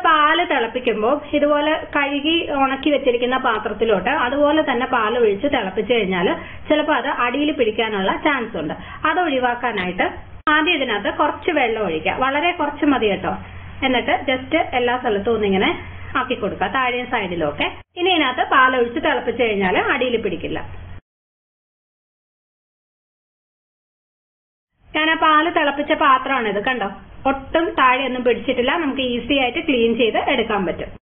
പാല് തിളപ്പിക്കുമ്പോൾ ഇതുപോലെ കഴുകി ഉണക്കി വെച്ചിരിക്കുന്ന പാത്രത്തിലോട്ട് അതുപോലെ തന്നെ പാൽ ഒഴിച്ച് തിളപ്പിച്ചു കഴിഞ്ഞാൽ ചിലപ്പോൾ അത് അടിയിൽ പിടിക്കാനുള്ള ചാൻസ് ഉണ്ട് അത് ഒഴിവാക്കാനായിട്ട് ആദ്യം ഇതിനകത്ത് കുറച്ച് വെള്ളം ഒഴിക്കുക വളരെ കുറച്ച് മതി കേട്ടോ എന്നിട്ട് ജസ്റ്റ് എല്ലാ സ്ഥലത്തും ഒന്നിങ്ങനെ ആക്കി കൊടുക്കുക താഴെ സൈഡിലും ഒക്കെ ഇനി ഇതിനകത്ത് പാലൊഴിച്ച് തിളപ്പിച്ചു കഴിഞ്ഞാൽ അടിയിൽ പിടിക്കില്ല ഞാൻ ആ പാല് തിളപ്പിച്ച പാത്രമാണ് ഇത് കണ്ടോ ഒട്ടും താഴെയൊന്നും പിടിച്ചിട്ടില്ല നമുക്ക് ഈസി ആയിട്ട് ക്ലീൻ ചെയ്ത് എടുക്കാൻ പറ്റും